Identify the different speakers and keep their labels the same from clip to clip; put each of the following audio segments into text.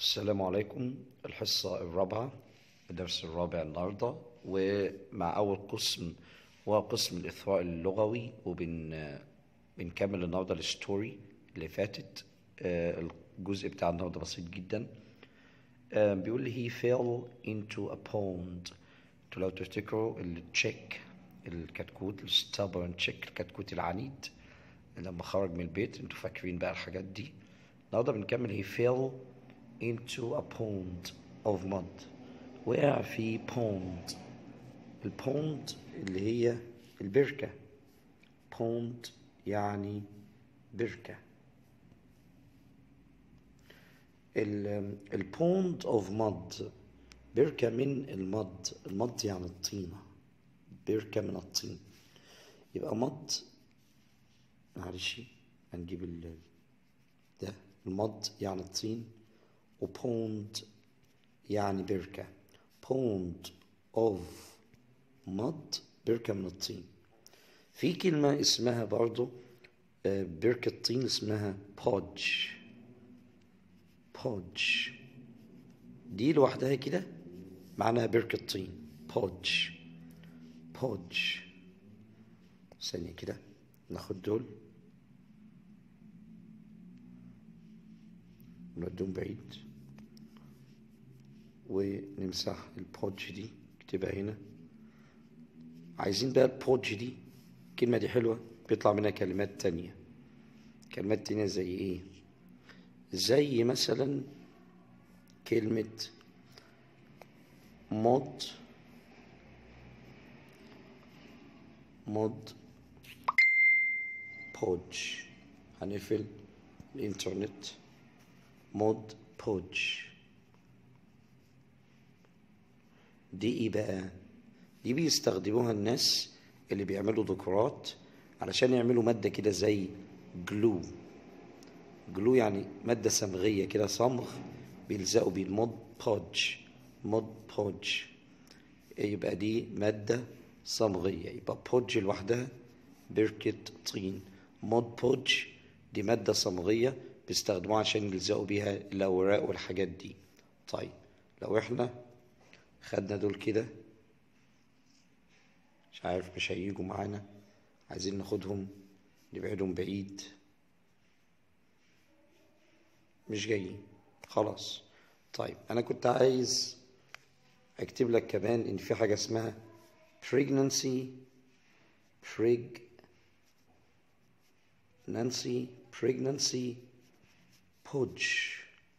Speaker 1: السلام عليكم الحصة الرابعة الدرس الرابع النهاردة ومع أول قسم هو قسم الإثراء اللغوي وبن بنكمل النهاردة الستوري اللي فاتت آه، الجزء بتاع النهاردة بسيط جدا آه، بيقول لي he fell into a pond انتوا لو تفتكروا التشيك الكتكوت الستابرن تشيك الكتكوت العنيد لما خرج من البيت انتوا فاكرين بقى الحاجات دي النهارده بنكمل he fell into a pond of mud وقع في pond البوند اللي هي البركة pond يعني بركة البوند اوف مد بركة من المد المد يعني الطينة بركة من الطين يبقى مد معلش هنجيب ال ده المد يعني الطين وبوند يعني بركة بوند اوف مد بركة من الطين في كلمة اسمها برضو آه، بركة طين اسمها بودج بودج دي لوحدها كده معناها بركة طين بودج بودج ثانية كده ناخد دول نودهم بعيد ونمسح البودج دي اكتبها هنا عايزين بقى البودج دي الكلمة دي حلوة بيطلع منها كلمات تانية كلمات تانية زي ايه زي مثلا كلمة مود مود بودج هنقفل الانترنت مود بودج دي ايه بقى دي بيستخدموها الناس اللي بيعملوا ديكورات علشان يعملوا مادة كده زي جلو جلو يعني مادة صمغية كده صمغ بيلزقوا بيه المود بودج مود بودج يبقى دي مادة صمغية يبقى بودج لوحدها بركة طين مود بودج دي مادة صمغية بيستخدموها عشان يلزقوا بيها الأوراق والحاجات دي طيب لو احنا خدنا دول كده مش عارف مش هيجوا معانا عايزين ناخدهم نبعدهم بعيد مش جايين خلاص طيب انا كنت عايز اكتب لك كمان ان في حاجه اسمها pregnancy pregnancy pregnancy pudge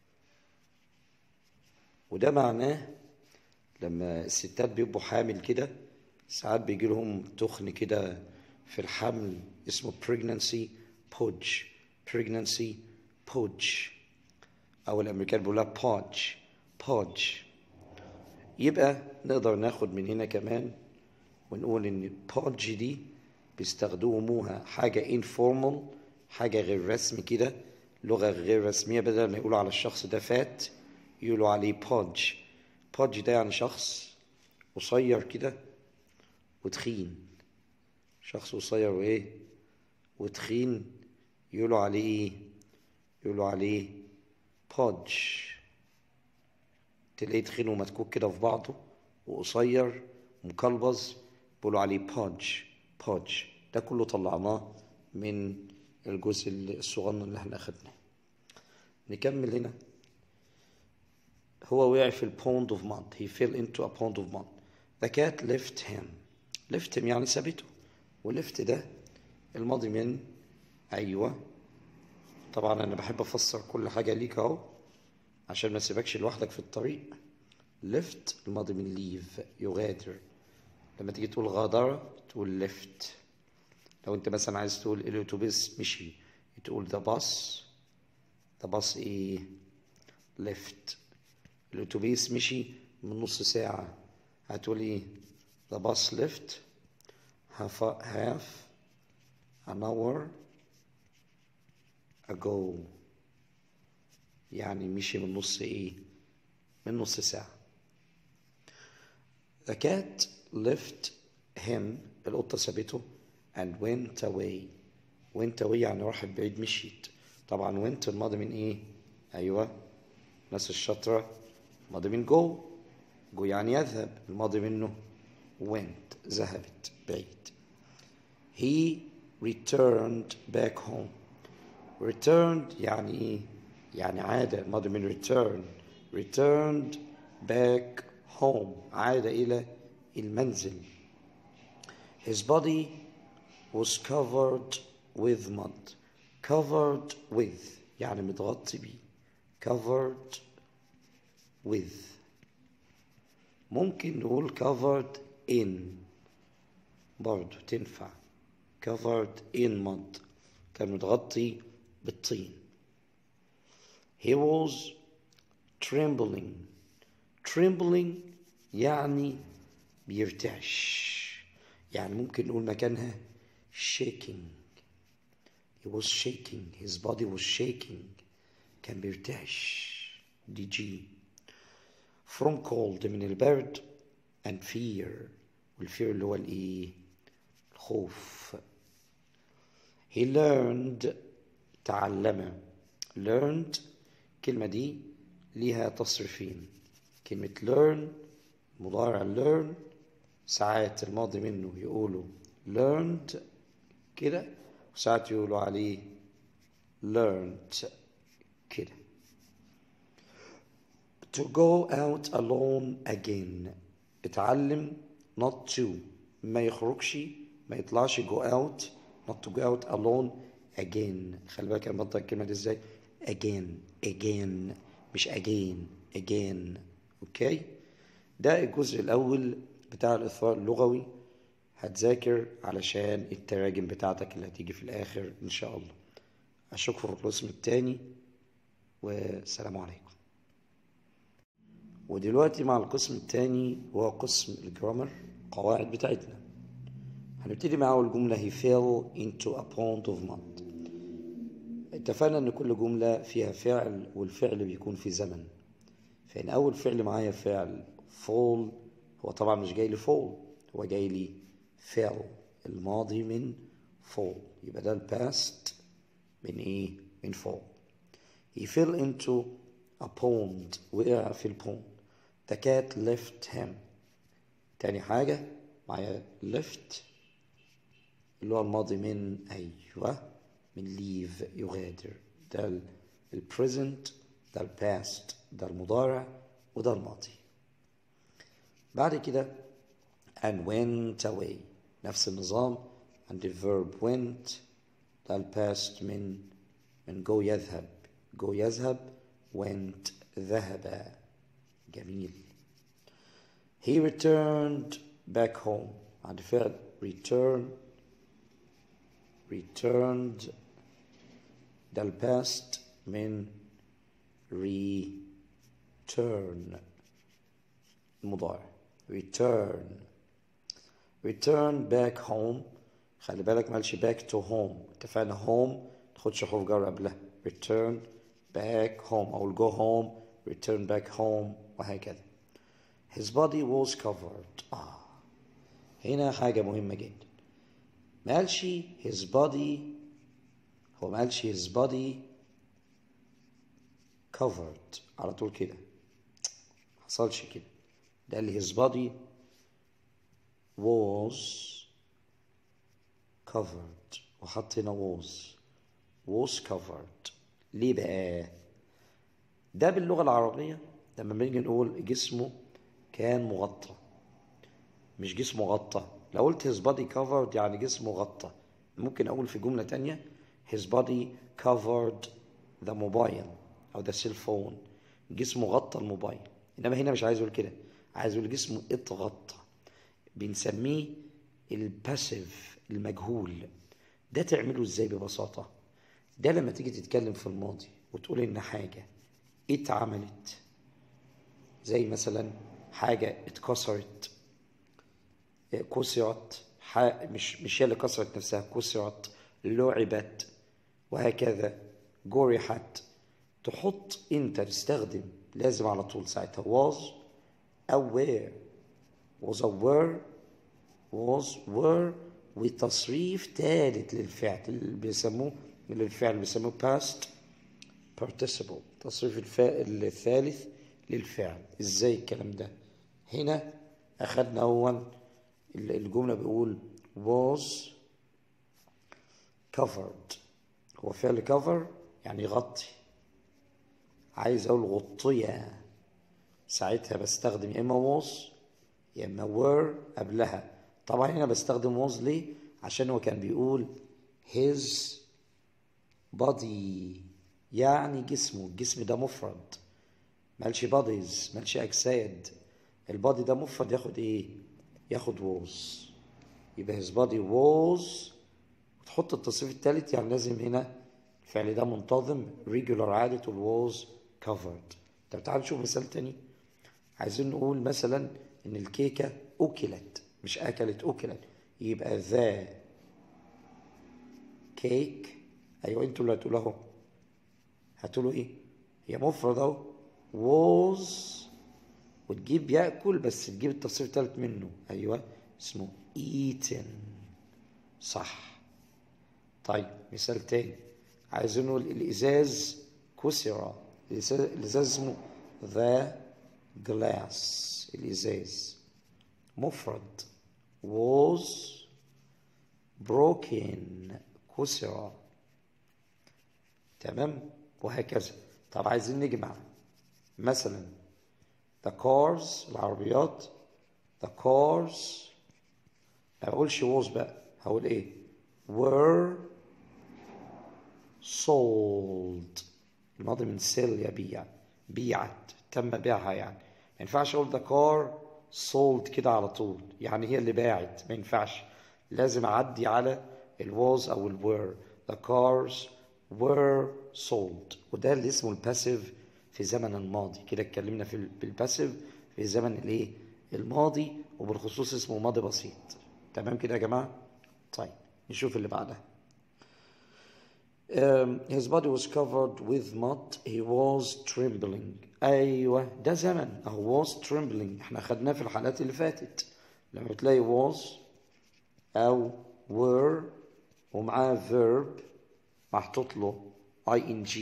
Speaker 1: وده معناه لما الستات بيبقوا حامل كده ساعات بيجي لهم تخن كده في الحمل اسمه pregnancy pudge pregnancy pudge او الامريكان بيقولها pudge pudge يبقى نقدر ناخد من هنا كمان ونقول ان pudge دي بيستخدموها حاجة informal حاجة غير رسمي كده لغة غير رسمية بدل ما يقولوا على الشخص ده فات يقولوا عليه pudge pudge ده يعني شخص قصير كده وتخين شخص قصير وايه وتخين يقولوا عليه ايه يقولوا عليه بودج تلاقيه تخين ومتكوك كده في بعضه وقصير مكلبز بيقولوا عليه بودج بودج ده كله طلعناه من الجزء الصغنن اللي احنا اخدناه نكمل هنا هو وقع في البوند اوف مud he fell into a pond of mud the cat left him left him يعني سابته ولفت ده الماضي من ايوه طبعا انا بحب افسر كل حاجه ليك اهو عشان ما اسيبكش لوحدك في الطريق لفت الماضي من ليف يغادر لما تيجي تقول غادر تقول لفت لو انت مثلا عايز تقول الاتوبيس مشي تقول ذا باص ذا باص ايه لفت الاتوبيس مشي من نص ساعه هتقول ايه ذا باص لفت half half an hour ago يعني مشي من نص ايه من نص ساعة the cat left him القطة سابته and went away went away يعني راحت بعيد مشيت طبعا went الماضي من ايه ايوه الناس الشاطرة الماضي من go go يعني يذهب الماضي منه went ذهبت بعيد he returned back home returned يعني ايه يعني عاد الماضي من return returned back home عاد إلى المنزل his body was covered with mud covered with يعني متغطي بيه covered with ممكن نقول covered in برضو تنفع covered in mud كان متغطي بالطين he was trembling trembling يعني بيرتعش يعني ممكن نقول مكانها shaking he was shaking his body was shaking كان بيرتعش دي جي from cold من البرد and fear والفير اللي هو الايه الخوف he learned تعلم learned الكلمة دي ليها تصريفين كلمة learn مضارع learn ساعات الماضي منه يقولوا learned كده وساعات يقولوا عليه learned كده to go out alone again اتعلم not to ما يخرجش ما يطلعش go out not to go out alone again خلي بالك انا بنطق الكلمه دي ازاي again again مش again again اوكي ده الجزء الاول بتاع الاثراء اللغوي هتذاكر علشان التراجم بتاعتك اللي هتيجي في الاخر ان شاء الله اشوفكم في القسم الثاني والسلام عليكم ودلوقتي مع القسم الثاني هو قسم الجرامر قواعد بتاعتنا هنبتدي مع أول جملة he fell into a pond of mud اتفقنا ان كل جملة فيها فعل والفعل بيكون في زمن فإن أول فعل معايا فعل fall هو طبعا مش جاي لي fall هو جاي لي fell الماضي من fall يبقى ده الباست من ايه من fall he fell into a pond وقع في البوند the cat left him تاني حاجة معايا left اللي هو الماضي من أيوة من leave يغادر ده ال present ده ال past ده المضارع وده الماضي بعد كده and went away نفس النظام عندي verb went ده ال past من من go يذهب go يذهب went ذهب جميل he returned back home عند فعل return returned ده الباست من return المضارع return return back home خلي بالك مالش back to home اتفقنا home تاخدش حروف جر قبلها return back home أو go home return back home وهكذا his body was covered آه. هنا حاجة مهمة جدا ما قالش his body هو ما قالش his body covered على طول كده ما حصلش كده ده اللي his body was covered وحط هنا was was covered ليه بقى ده باللغة العربية لما بنيجي نقول جسمه كان مغطى مش جسمه غطى لو قلت his body covered يعني جسمه غطى ممكن أقول في جملة تانية his body covered the mobile أو the cell phone جسمه غطى الموبايل إنما هنا مش عايز أقول كده عايز أقول جسمه اتغطى بنسميه الباسيف المجهول ده تعمله ازاي ببساطة ده لما تيجي تتكلم في الماضي وتقول إن حاجة اتعملت زي مثلا حاجة اتكسرت كسرت مش مش هي اللي كسرت نفسها كسرت لعبت وهكذا جرحت تحط انت تستخدم لازم على طول ساعتها was aware was aware was were وتصريف ثالث للفعل اللي بيسموه للفعل بيسموه past participle تصريف الفا... الثالث للفعل ازاي الكلام ده هنا اخدنا اول الجملة بيقول was covered هو فعل cover يعني يغطي عايز اقول غطية ساعتها بستخدم يا اما was يا اما were قبلها طبعا هنا بستخدم was ليه عشان هو كان بيقول his body يعني جسمه الجسم ده مفرد مالش bodies مالش اجساد البادي ده مفرد ياخد ايه ياخد was يبقى his body was وتحط التصريف الثالث يعني لازم هنا الفعل ده منتظم regular عادة was covered طب تعال نشوف مثال تاني عايزين نقول مثلا ان الكيكة اكلت مش اكلت اكلت يبقى ذا كيك ايوه انتوا اللي هتقولوا اهو هتقولوا ايه هي مفرد اهو was وتجيب ياكل بس تجيب التصريف الثالث منه ايوه اسمه eaten صح طيب مثال تاني عايزين نقول الازاز كسر الازاز اسمه ذا جلاس الازاز مفرد was broken كسر تمام وهكذا طب عايزين نجمع مثلا the cars العربيات the cars ما بقولش was بقى هقول ايه were sold الماضي من sell يبيع بيعت تم بيعها يعني ما ينفعش اقول the car sold كده على طول يعني هي اللي باعت ما ينفعش لازم اعدي على الواز او الوير the cars were sold وده اللي اسمه الباسيف في زمن الماضي كده اتكلمنا في بالباسيف في زمن الايه الماضي وبالخصوص اسمه ماضي بسيط تمام كده يا جماعه طيب نشوف اللي بعدها Um, his body was covered with mud he was trembling ايوه ده زمن اهو was trembling احنا خدناه في الحالات اللي فاتت لما تلاقي was او were ومعاه verb محطوط له ing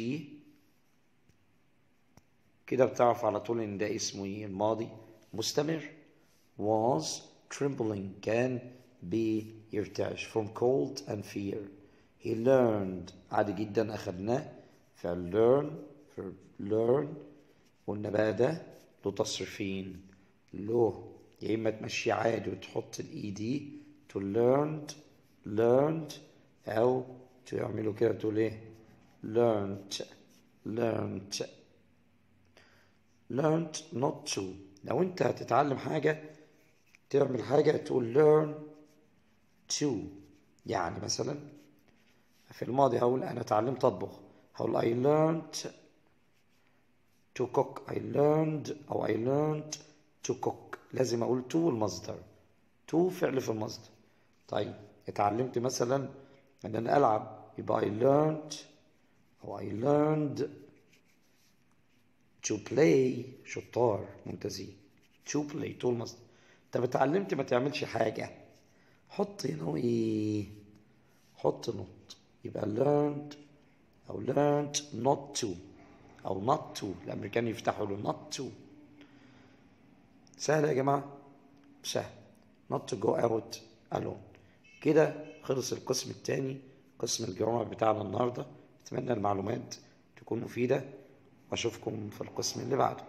Speaker 1: كده بتعرف على طول ان ده اسمه ايه الماضي مستمر was trembling كان بيرتعش from cold and fear he learned عادي جدا اخدناه فعل learn verb learn قلنا بقى ده له تصريفين له يا اما تمشي عادي وتحط الاي دي to learned learned او تعملوا كده تقول ايه learned learned learned not to لو انت هتتعلم حاجة تعمل حاجة تقول learn to يعني مثلا في الماضي هقول انا اتعلمت اطبخ هقول I learned to cook I learned أو I learned to cook لازم أقول to المصدر to فعل في المصدر طيب اتعلمت مثلا ان انا العب يبقى I learned او I learned to play شطار ممتازين to play to المصدر طب اتعلمت ما تعملش حاجة حط هنا ايه حط نوت يبقى learned او learned not to او not to الامريكان يفتحوا له not to سهل يا جماعة سهل not to go out alone كده خلص القسم الثاني قسم الجرامر بتاعنا النهاردة أتمنى المعلومات تكون مفيدة وأشوفكم في القسم اللي بعده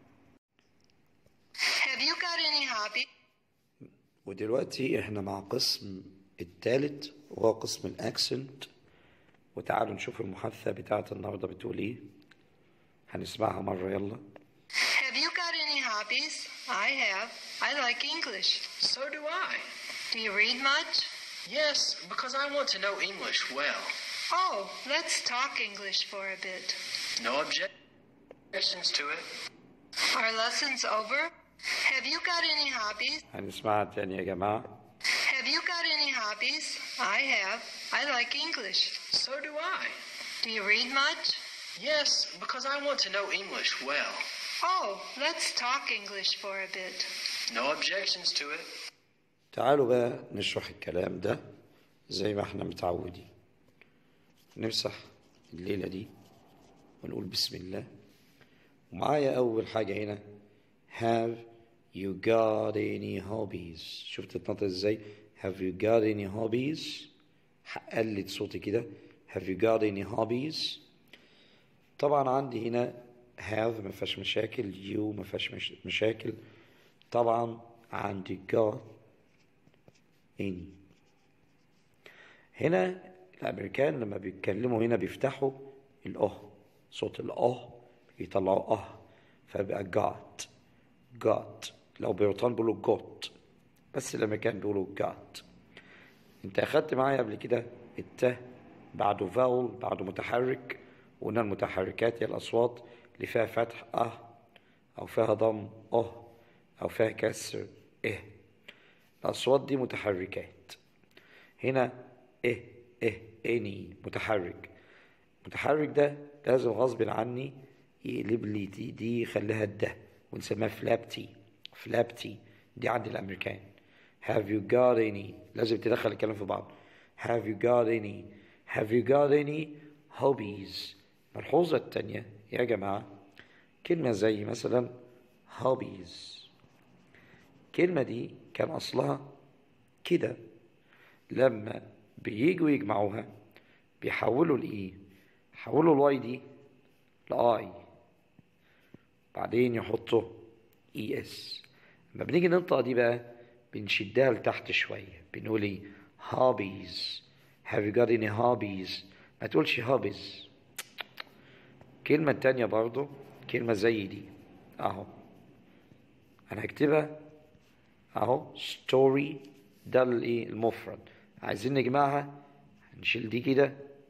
Speaker 2: Have you got any hobby?
Speaker 1: ودلوقتي احنا مع قسم الثالث وهو قسم الاكسنت وتعالوا نشوف المحادثة بتاعت النهاردة بتقول ايه هنسمعها مرة يلا
Speaker 2: Have you got any hobbies? I have. I like English.
Speaker 3: So do I.
Speaker 2: Do you read much?
Speaker 3: Yes, because I want to know English well.
Speaker 2: Oh, let's talk English for a bit.
Speaker 3: No objections to it.
Speaker 2: Are lessons over? Have you got any hobbies?
Speaker 1: هنسمعها تاني يا جماعة
Speaker 2: Have you got any hobbies? I have. I like English.
Speaker 3: So do I.
Speaker 2: Do you read much?
Speaker 3: Yes, because I want to know English well.
Speaker 2: Oh, let's talk English for a bit.
Speaker 3: No objections to it.
Speaker 1: تعالوا بقى نشرح الكلام ده زي ما احنا متعودين نمسح الليلة دي ونقول بسم الله ومعايا أول حاجة هنا have you got any hobbies شفت تتنطق ازاي have you got any hobbies قلت صوتي كده have you got any hobbies طبعا عندي هنا have ما فيهاش مشاكل you ما فيهاش مش مشاكل طبعا عندي got any هنا الامريكان لما بيتكلموا هنا بيفتحوا الاه صوت الاه يطلعوا اه فبقى got got لو بريطان بيقولوا got بس الامريكان بيقولوا got انت اخدت معايا قبل كده الت بعده فاول بعده متحرك وقلنا المتحركات هي الاصوات اللي فيها فتح اه او فيها ضم اه او فيها كسر اه الاصوات دي متحركات هنا اه اه اني متحرك متحرك ده لازم غصب عني يقلب لي دي دي يخليها الده ونسميها فلابتي فلابتي دي عند الامريكان have you got any لازم تدخل الكلام في بعض have you got any have you got any hobbies الملحوظة التانية يا جماعة كلمة زي مثلا hobbies الكلمة دي كان أصلها كده لما بييجوا يجمعوها بيحولوا الإيه يحولوا الواي دي لآي بعدين يحطوا اي اس لما بنيجي ننطق دي بقى بنشدها لتحت شوية بنقول ايه hobbies have you got any hobbies ما تقولش hobbies كلمة تانية برضو كلمة زي دي اهو انا هكتبها اهو story ده الايه المفرد عايزين نجمعها هنشيل دي كده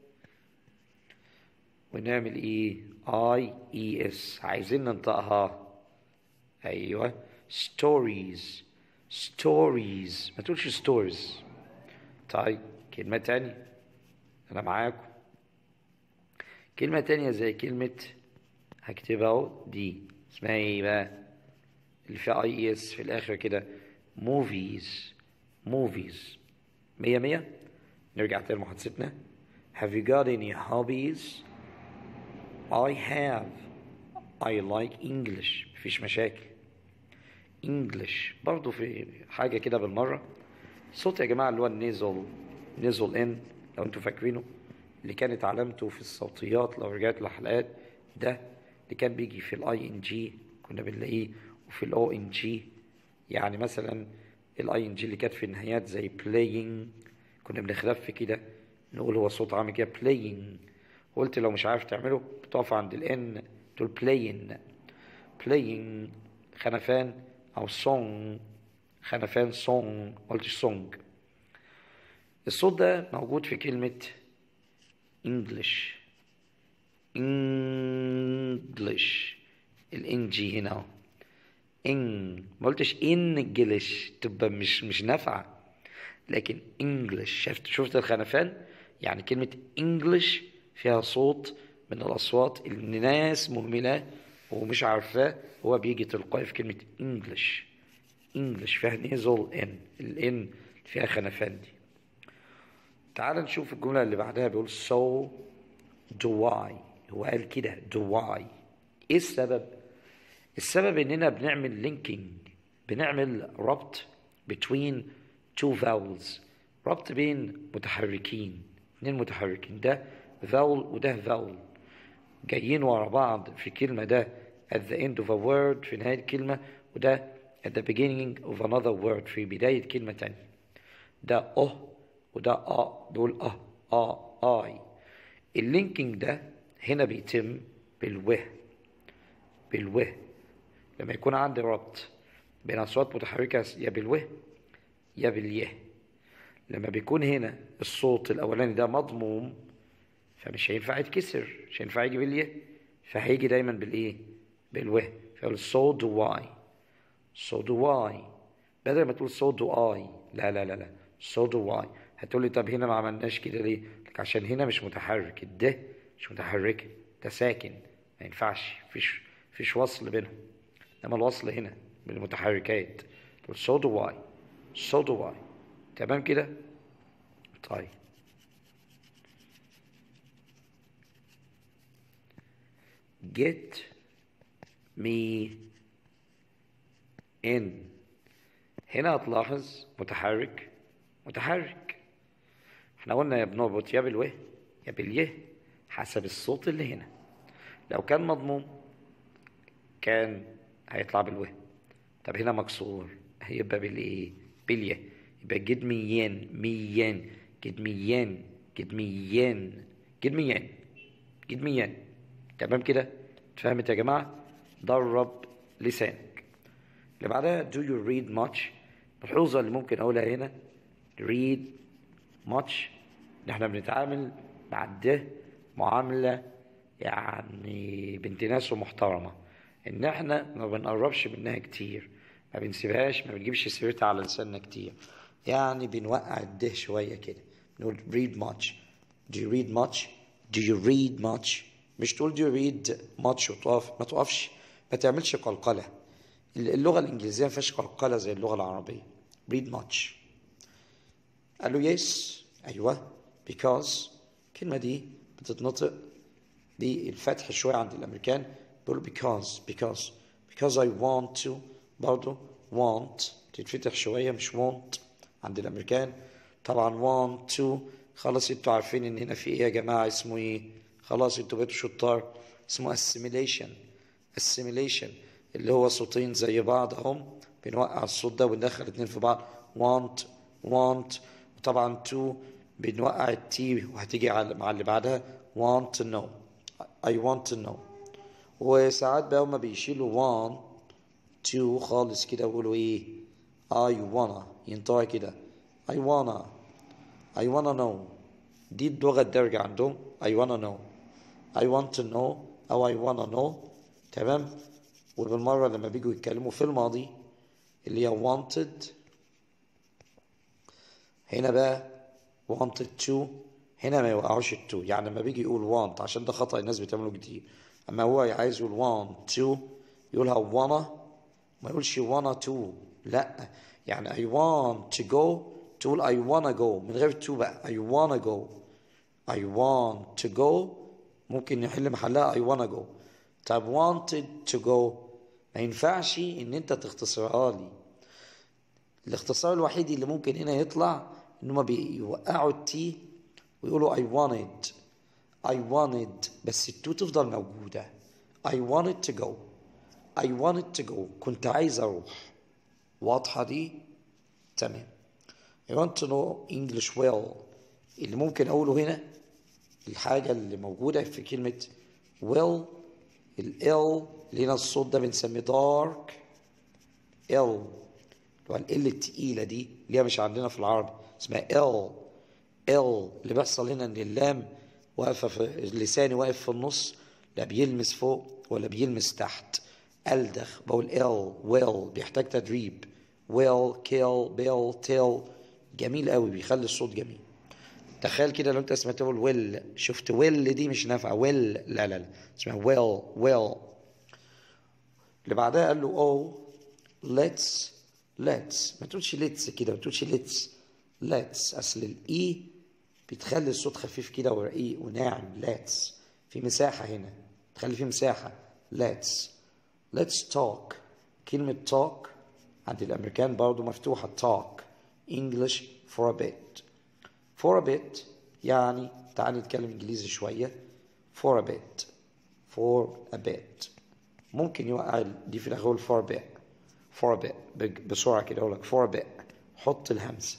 Speaker 1: ونعمل ايه اي اي اس عايزين ننطقها ايوه stories stories ما تقولش stories طيب كلمة تانية انا معاكم كلمة تانية زي كلمة هكتبها اهو دي اسمها ايه بقى اللي فيها اي اس في الاخر كده movies movies مية مية نرجع تاني لمحادثتنا have you got any hobbies I have I like English مفيش مشاكل English برضو في حاجة كده بالمرة صوت يا جماعة اللي هو النيزل نيزل ان لو انتوا فاكرينه اللي كانت علامته في الصوتيات لو رجعت للحلقات ده اللي كان بيجي في الاي ان جي كنا بنلاقيه وفي الاو ان جي يعني مثلا الاي ان جي اللي كانت في النهايات زي playing كنا بنخلف كده نقول هو صوت عامل كده playing قلت لو مش عارف تعمله بتقف عند الان تقول playing playing خنفان او song خنفان song قلتش song الصوت ده موجود في كلمة English English الان جي هنا اهو ان ما قلتش انجلش تبقى مش مش نافعه لكن انجلش شفت شفت الخنفان يعني كلمه انجلش فيها صوت من الاصوات اللي الناس مهملاه ومش عارفاه هو بيجي تلقائي في كلمه انجلش انجلش فيها نيزل ان الان فيها خنفان دي تعال نشوف الجمله اللي بعدها بيقول so do I هو قال كده do I ايه السبب السبب اننا بنعمل لينكينج بنعمل ربط between two vowels ربط بين متحركين اتنين متحركين ده vowel وده vowel جايين ورا بعض في كلمة ده at the end of a word في نهاية كلمة وده at the beginning of another word في بداية كلمة تانية ده اه وده اه دول اه اه اي اللينكينج ده هنا بيتم بالوه بالوه لما يكون عندي ربط بين أصوات متحركة يا بالوه يا باليه لما بيكون هنا الصوت الأولاني ده مضموم فمش هينفع يتكسر مش هينفع يجي باليه فهيجي دايما بالإيه بالوه فيقول so do I so do I بدل ما تقول so do I لا لا لا لا so do I هتقول لي طب هنا ما عملناش كده ليه لك عشان هنا مش متحرك الده مش متحركة ده ساكن ما ينفعش فيش فيش وصل بينهم انما الوصل هنا بالمتحركات تقول so do I so do I تمام كده طيب get me in هنا هتلاحظ متحرك متحرك احنا قلنا يا بنربط يا بالوه يا باليه حسب الصوت اللي هنا لو كان مضموم كان هيطلع بالوه طب هنا مكسور هيبقى بالايه باليه يبقى جد ميان ميان جد ميان جد ميان جد ميان جد ميان تمام كده اتفهمت يا جماعه درب لسانك اللي بعدها do you read much الملحوظة اللي ممكن أقولها هنا read much إن إحنا بنتعامل مع ده معاملة يعني بنت ناس ومحترمة إن إحنا ما بنقربش منها كتير ما بنسيبهاش ما بنجيبش سيرتها على لساننا كتير يعني بنوقع الده شوية كده نقول read much do you read much do you read much مش تقول do you read much وتقف ما تقفش ما تعملش قلقلة اللغة الإنجليزية ما فيهاش قلقلة زي اللغة العربية read much قال له yes أيوه because الكلمة دي بتتنطق دي الفتح شوية عند الأمريكان بيقولوا because because because I want to برضه want تتفتح شوية مش want عند الأمريكان طبعا want to خلاص انتوا عارفين ان هنا في ايه يا جماعة اسمه ايه خلاص انتوا بقيتوا شطار اسمه assimilation assimilation اللي هو صوتين زي بعض اهم بنوقع الصوت ده وندخل اتنين في بعض want want وطبعا to بنوقع التي وهتيجي على مع اللي بعدها want to know I want to know وساعات بقى هما بيشيلوا want to خالص كده ويقولوا ايه I wanna ينطقها كده I wanna I wanna know دي اللغة الدارجة عندهم I wanna know I want to know أو I wanna know تمام وبالمرة لما بيجوا يتكلموا في الماضي اللي هي wanted هنا بقى wanted to هنا ما يوقعوش التو يعني لما بيجي يقول want عشان ده خطأ الناس بتعمله كتير أما هو عايز يقول want to يقولها wanna ما يقولش wanna to لا يعني I want to go تقول I wanna go من غير to بقى I wanna go I want to go ممكن نحل محلها I wanna go طب wanted to go ما ينفعش ان انت تختصرها لي الاختصار الوحيد اللي ممكن هنا يطلع ان هم بيوقعوا التي ويقولوا I wanted I wanted بس التو تفضل موجودة I wanted to go I wanted to go كنت عايز اروح واضحة دي تمام I want to know English well اللي ممكن اقوله هنا الحاجة اللي موجودة في كلمة well ال L اللي هنا الصوت ده بنسميه dark L اللي هو ال التقيلة دي اللي هي مش عندنا في العربي اسمها L L اللي بيحصل هنا ان اللام واقفة في لساني واقف في النص لا بيلمس فوق ولا بيلمس تحت ألدخ بقول L well بيحتاج تدريب well kill bill tell جميل قوي بيخلي الصوت جميل تخيل كده لو انت سمعت تقول ويل شفت ويل دي مش نافعه ويل لا لا لا اسمها ويل ويل اللي بعدها قال له او ليتس ليتس ما تقولش ليتس كده ما تقولش ليتس ليتس اصل الاي بتخلي الصوت خفيف كده ورقيق وناعم ليتس في مساحه هنا تخلي في مساحه ليتس ليتس توك كلمه توك عند الامريكان برضو مفتوحه توك English for a bit for a bit يعني تعال نتكلم انجليزي شوية for a bit for a bit ممكن يوقع دي في الاخر for a bit for a bit بسرعة كده اقول لك for a bit حط الهمزة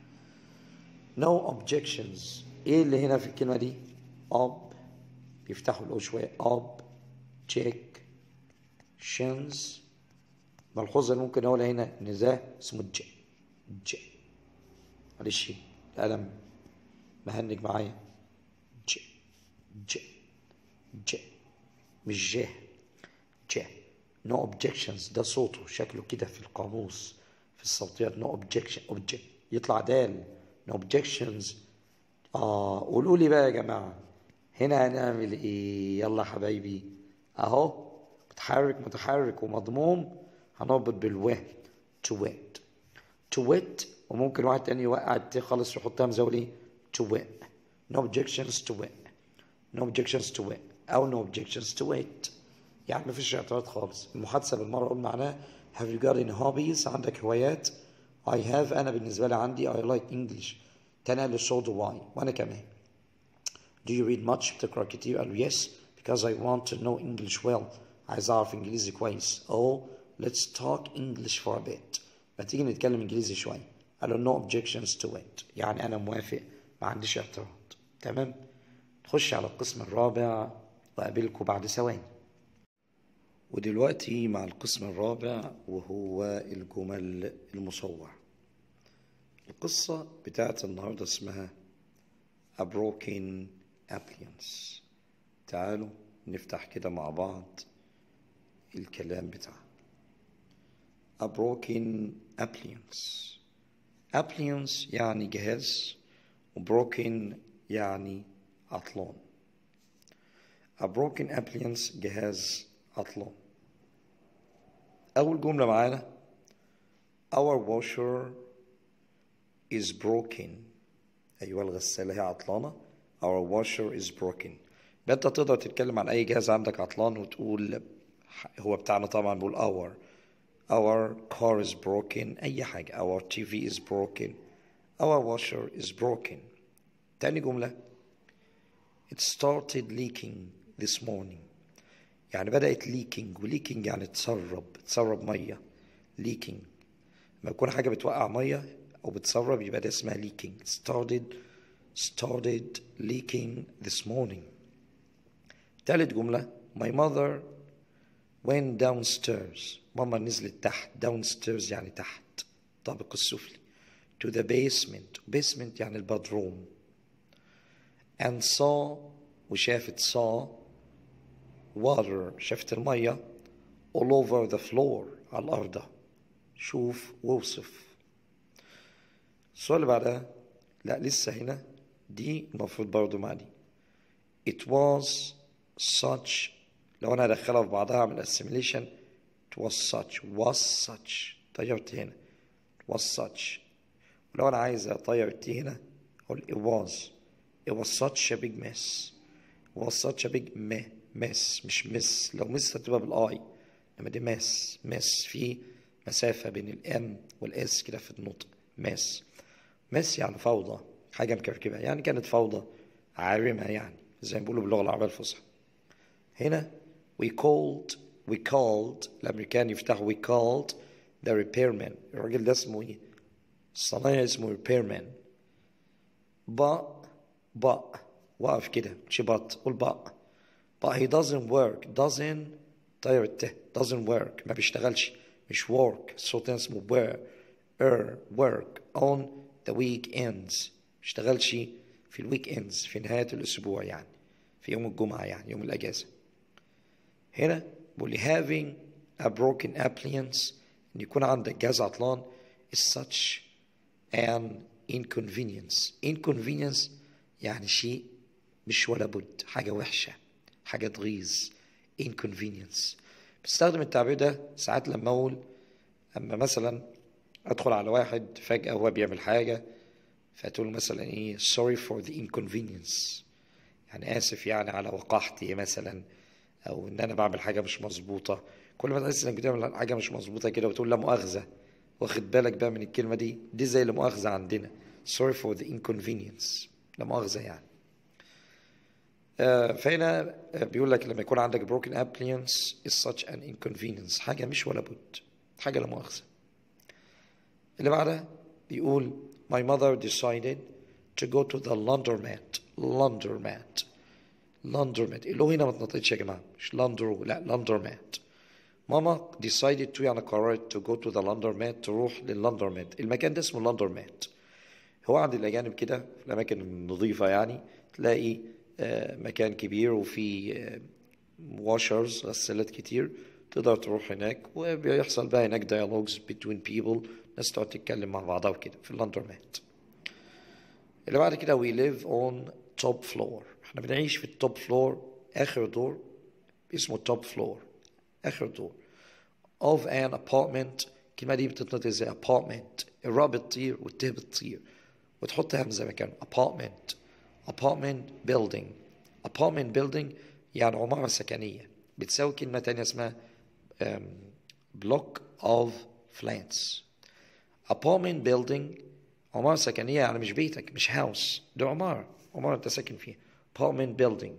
Speaker 1: no objections ايه اللي هنا في الكلمة دي ob بيفتحوا الاو شوية ob check shins ملحوظة اللي ممكن اقولها هنا ان ده اسمه ج ج معلش القلم مهنج معايا ج ج ج مش ج ج no objections ده صوته شكله كده في القاموس في الصوتيات no objection object يطلع دال no objections اه قولوا لي بقى يا جماعة هنا هنعمل ايه يلا حبايبي اهو متحرك متحرك ومضموم هنربط بالو to wet to wet وممكن واحد تاني يوقع التي خالص يحطها مزاول ايه to wet no objections to wet no objections to wet أو no objections to it يعني ما فيش اعتراض خالص المحادثة بالمرة أقول معناها have you got any hobbies عندك هوايات I have أنا بالنسبة لي عندي I like English تاني قال لي so do I وأنا كمان Do you read much بتقرأ كتير قال له yes because I want to know English well عايز أعرف إنجليزي كويس oh let's talk English for a bit ما تيجي نتكلم إنجليزي شوية قال له no objections to it يعني أنا موافق ما عنديش اعتراض تمام نخش على القسم الرابع وأقابلكم بعد ثواني ودلوقتي مع القسم الرابع وهو الجمل المصور القصة بتاعت النهاردة اسمها A Broken Appliance تعالوا نفتح كده مع بعض الكلام بتاعها A Broken Appliance Appliance يعني جهاز وبروكن يعني عطلان A broken appliance جهاز عطلان أول جملة معانا Our washer is broken أيوة الغسالة هي عطلانة Our washer is broken يبقى أنت تقدر تتكلم عن أي جهاز عندك عطلان وتقول هو بتاعنا طبعا بقول our Our car is broken أي حاجة Our TV is broken Our washer is broken تاني جملة It started leaking this morning يعني بدأت leaking وليكينج يعني تسرب تسرب مية leaking لما يكون حاجة بتوقع مية أو بتسرب يبقى ده اسمها leaking started started leaking this morning تالت جملة My mother went downstairs ماما نزلت تحت downstairs يعني تحت الطابق السفلي to the basement basement يعني البدروم and saw وشافت saw water شافت المية all over the floor على الأرض شوف ووصف السؤال اللي بعدها لا لسه هنا دي المفروض برضو مع دي it was such لو أنا هدخلها في بعضها أعمل assimilation it was such was such طيرت هنا it was such ولو أنا عايز أطير التي هنا أقول it was it was such a big mess it was such a big me mess مش مس لو مس هتبقى بالاي لما دي مس مس في مسافة بين الام والاس كده في النطق مس مس يعني فوضى حاجة مكركبة يعني كانت فوضى عارمة يعني زي ما بيقولوا باللغة العربية الفصحى هنا we called we called الأمريكان يفتحوا we called the repairman الراجل ده اسمه ايه؟ الصنايعي اسمه repairman but but وقف كده مش but قول but but he doesn't work doesn't طير الت doesn't work ما بيشتغلش مش work الصوت اسمه where er work on the weekends بيشتغلش في الويك ends في نهاية الأسبوع يعني في يوم الجمعة يعني يوم الأجازة هنا بيقول لي having a broken appliance إن يكون عندك جهاز عطلان is such an inconvenience inconvenience يعني شيء مش ولا بد حاجة وحشة حاجة تغيظ inconvenience بستخدم التعبير ده ساعات لما أقول أما مثلا أدخل على واحد فجأة وهو بيعمل حاجة فتقول مثلا إيه sorry for the inconvenience يعني آسف يعني على وقاحتي مثلا أو إن أنا بعمل حاجة مش مظبوطة كل ما تحس إنك بتعمل حاجة مش مظبوطة كده وتقول لا مؤاخذة واخد بالك بقى من الكلمة دي دي زي لا مؤاخذة عندنا sorry for the inconvenience لا مؤاخذة يعني آه، فهنا آه، بيقول لك لما يكون عندك broken appliance is such an inconvenience حاجة مش ولا بد حاجة لا مؤاخذة اللي بعدها بيقول my mother decided to go to the laundromat laundromat laundromat اللي هو هنا ما تنطقش يا جماعة مش laundro لا laundromat ماما decided to يعني قررت to go to the laundromat تروح لللاندرومات المكان ده اسمه laundromat هو عند الأجانب كده في الأماكن النظيفة يعني تلاقي آه، مكان كبير وفي واشرز غسالات كتير تقدر تروح هناك وبيحصل بقى هناك dialogues between people ناس تقعد تتكلم مع بعضها وكده في اللاندرومات اللي بعد كده we live on top floor احنا بنعيش في التوب فلور آخر دور اسمه توب فلور آخر دور of an apartment الكلمة دي بتتنطق زي apartment الراء بتطير والت بتطير وتحط همزة مكانه apartment apartment building apartment building يعني عمارة سكنية بتساوي كلمة تانية اسمها um, block of flats apartment building عمارة سكنية يعني مش بيتك مش house ده عمارة عمارة انت ساكن فيها apartment building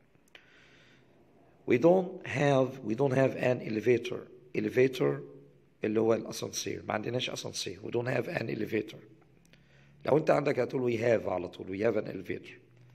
Speaker 1: we don't have we don't have an elevator elevator اللي هو الاسانسير ما عندناش اسانسير we don't have an elevator لو انت عندك هتقول we have على طول we have an elevator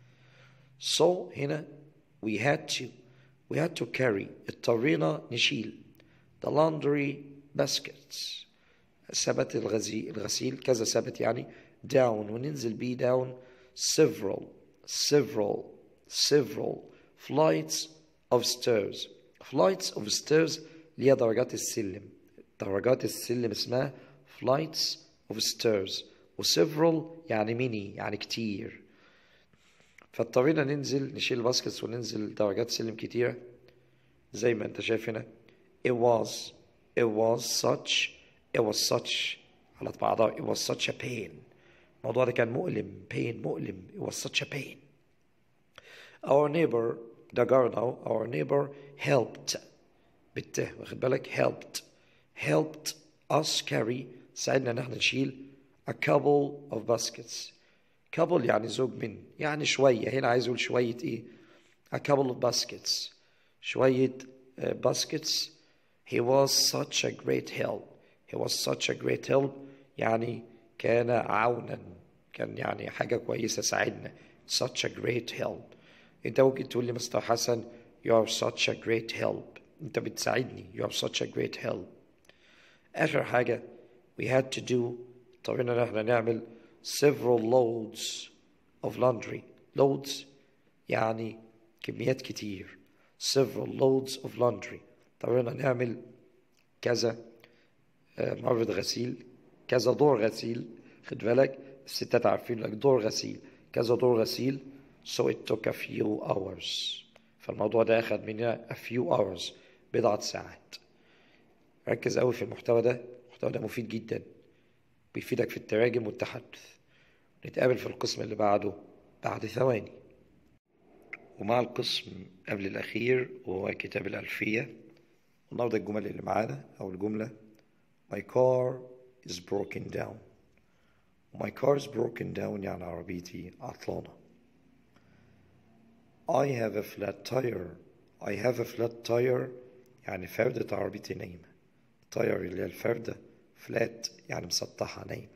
Speaker 1: so هنا we had to we had to carry اضطرينا نشيل the laundry baskets سبت الغزي الغسيل كذا سبت يعني down وننزل بيه down several several several flights of stairs flights of stairs اللي هي درجات السلم درجات السلم اسمها flights of stairs و several يعني ميني يعني كتير فاضطرينا ننزل نشيل الباسكتس وننزل درجات سلم كتيرة زي ما انت شايف هنا it was it was such it was such على بعضها it was such a pain الموضوع ده كان مؤلم pain مؤلم it was such a pain our neighbor ده جارنا our neighbor helped بالته واخد بالك helped helped us carry ساعدنا ان احنا نشيل a couple of baskets couple يعني زوج من يعني شوية هنا عايز يقول شوية ايه a couple of baskets شوية uh, baskets he was such a great help he was such a great help يعني كان عونا كان يعني حاجة كويسة ساعدنا such a great help انت ممكن تقول لي مستر حسن you are such a great help انت بتساعدني you are such a great help آخر حاجة we had to do اضطرينا ان احنا نعمل several loads of laundry loads يعني كميات كتير several loads of laundry اضطرينا نعمل كذا مرة غسيل كذا دور غسيل خد بالك الستات عارفين لك دور غسيل كذا دور غسيل so it took a few hours فالموضوع ده أخذ مننا a few hours بضعة ساعات ركز قوي في المحتوى ده المحتوى ده مفيد جدا بيفيدك في التراجم والتحدث نتقابل في القسم اللي بعده بعد ثواني ومع القسم قبل الأخير وهو كتاب الألفية النهارده الجمل اللي معانا أو الجملة My car is broken down My car is broken down يعني عربيتي عطلانة I have a flat tire I have a flat tire يعني فردة عربيتي نايمة تاير اللي هي الفردة flat يعني مسطحة نايمة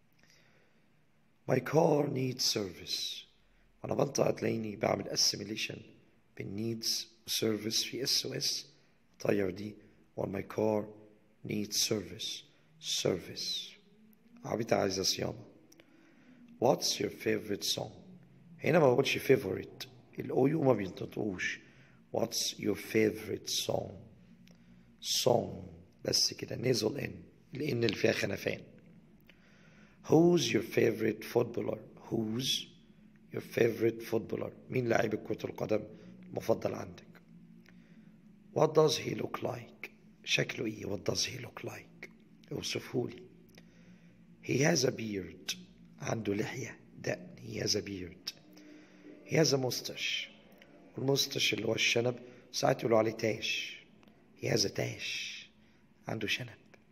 Speaker 1: My car needs service وأنا بنطق هتلاقيني بعمل assimilation بين needs service في SOS تاير دي و my car needs service service عربيتي عايزة صيانة What's your favorite song هنا ما بقولش favorite الأو يو ما بينطقوش What's your favorite song song بس كده نزل ان الان اللي فيها خنفان Who's your favorite footballer Who's your favorite footballer مين لاعب كرة القدم المفضل عندك What does he look like شكله ايه What does he look like اوصفهولي He has a beard عنده لحية دقن He has a beard He has a mustache والمستش اللي هو الشنب ساعات يقولوا عليه تاش He has a tash عنده شنب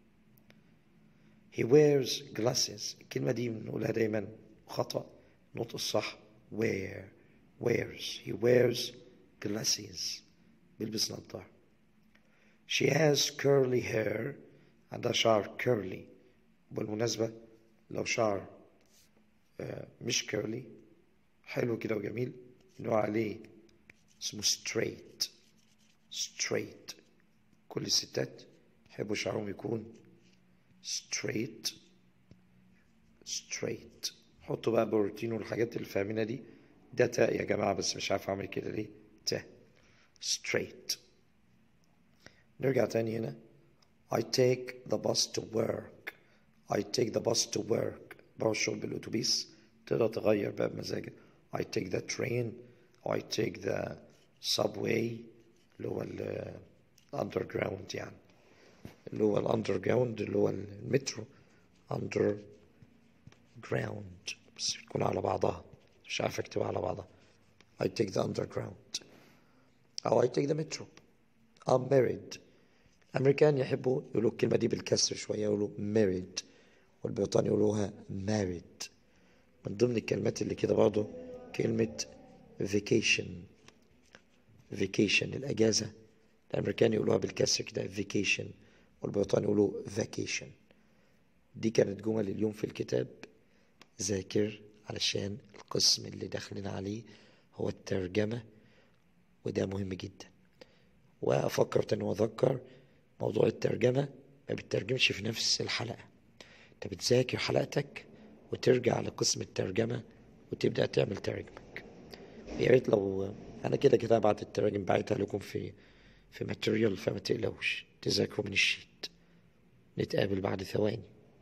Speaker 1: He wears glasses الكلمة دي بنقولها دايما خطأ نطق الصح wear wears he wears glasses بيلبس نظارة She has curly hair عندها شعر curly بالمناسبة لو شعر آه، مش curly حلو كده وجميل نوع عليه اسمه straight straight كل الستات يحبوا شعرهم يكون straight straight حطوا بقى بروتين والحاجات اللي فاهمينها دي ده تاء يا جماعة بس مش عارف أعمل كده ليه تاء straight نرجع تاني هنا I take the bus to work I take the bus to work بروح الشغل بالأتوبيس تقدر تغير بقى بمزاجك I take the train أو I take the subway اللي هو ال underground يعني اللي هو الاندرجراوند اللي هو المترو اندر جراوند بس تكون على بعضها مش عارف اكتبها على بعضها I take the underground أو I take the metro I'm married الأمريكان يحبوا يقولوا الكلمة دي بالكسر شوية يقولوا married والبريطان يقولوها married من ضمن الكلمات اللي كده برضه كلمة vacation vacation الأجازة الأمريكان يقولوها بالكسر كده vacation والبريطان يقولوا vacation دي كانت جمل اليوم في الكتاب ذاكر علشان القسم اللي داخلين عليه هو الترجمة وده مهم جدا وأفكر تاني وأذكر موضوع الترجمة ما بتترجمش في نفس الحلقة أنت بتذاكر حلقتك وترجع لقسم الترجمة وتبدأ تعمل ترجمك يا ريت لو أنا كده كده بعد التراجم بعتها لكم في في ماتيريال فما تقلقوش تذاكروا من الشيت نتقابل بعد ثواني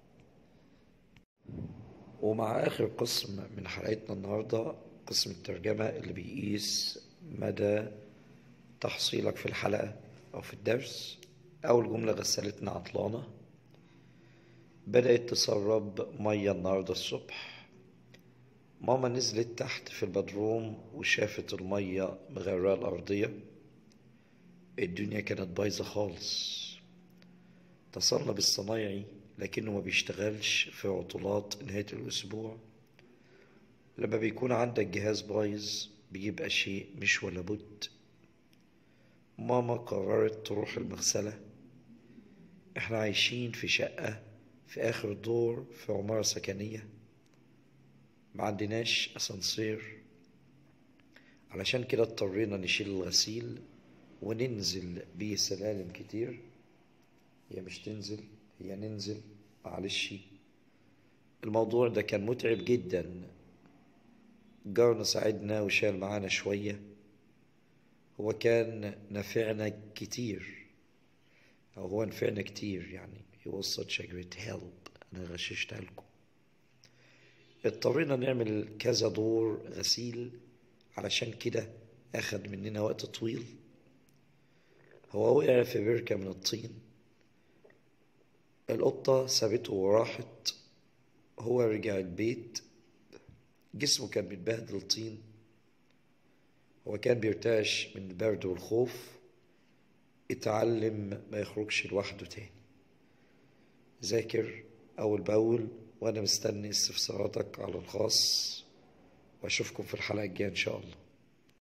Speaker 1: ومع آخر قسم من حلقتنا النهاردة قسم الترجمة اللي بيقيس مدى تحصيلك في الحلقة أو في الدرس أول جملة غسالتنا عطلانة بدأت تسرب مية النهاردة الصبح ماما نزلت تحت في البدروم وشافت المية مغرقة الأرضية الدنيا كانت بايظة خالص اتصلنا بالصنايعي لكنه ما بيشتغلش في عطلات نهاية الأسبوع لما بيكون عندك جهاز بايظ بيبقى شيء مش ولا بد ماما قررت تروح المغسلة احنا عايشين في شقة في آخر دور في عمارة سكنية ما عندناش أسانسير علشان كده اضطرينا نشيل الغسيل وننزل بيه سلالم كتير هي مش تنزل هي ننزل معلش الموضوع ده كان متعب جدا جارنا ساعدنا وشال معانا شوية هو كان نفعنا كتير أو هو نفعنا كتير يعني he was such a great help أنا غششتها لكم اضطرينا نعمل كذا دور غسيل علشان كده أخد مننا وقت طويل هو وقع في بركة من الطين القطة سابته وراحت هو رجع البيت جسمه كان متبهدل طين هو كان بيرتعش من البرد والخوف اتعلم ما يخرجش لوحده تاني ذاكر أول بأول وأنا مستني استفساراتك على الخاص وأشوفكم في الحلقة الجاية إن شاء الله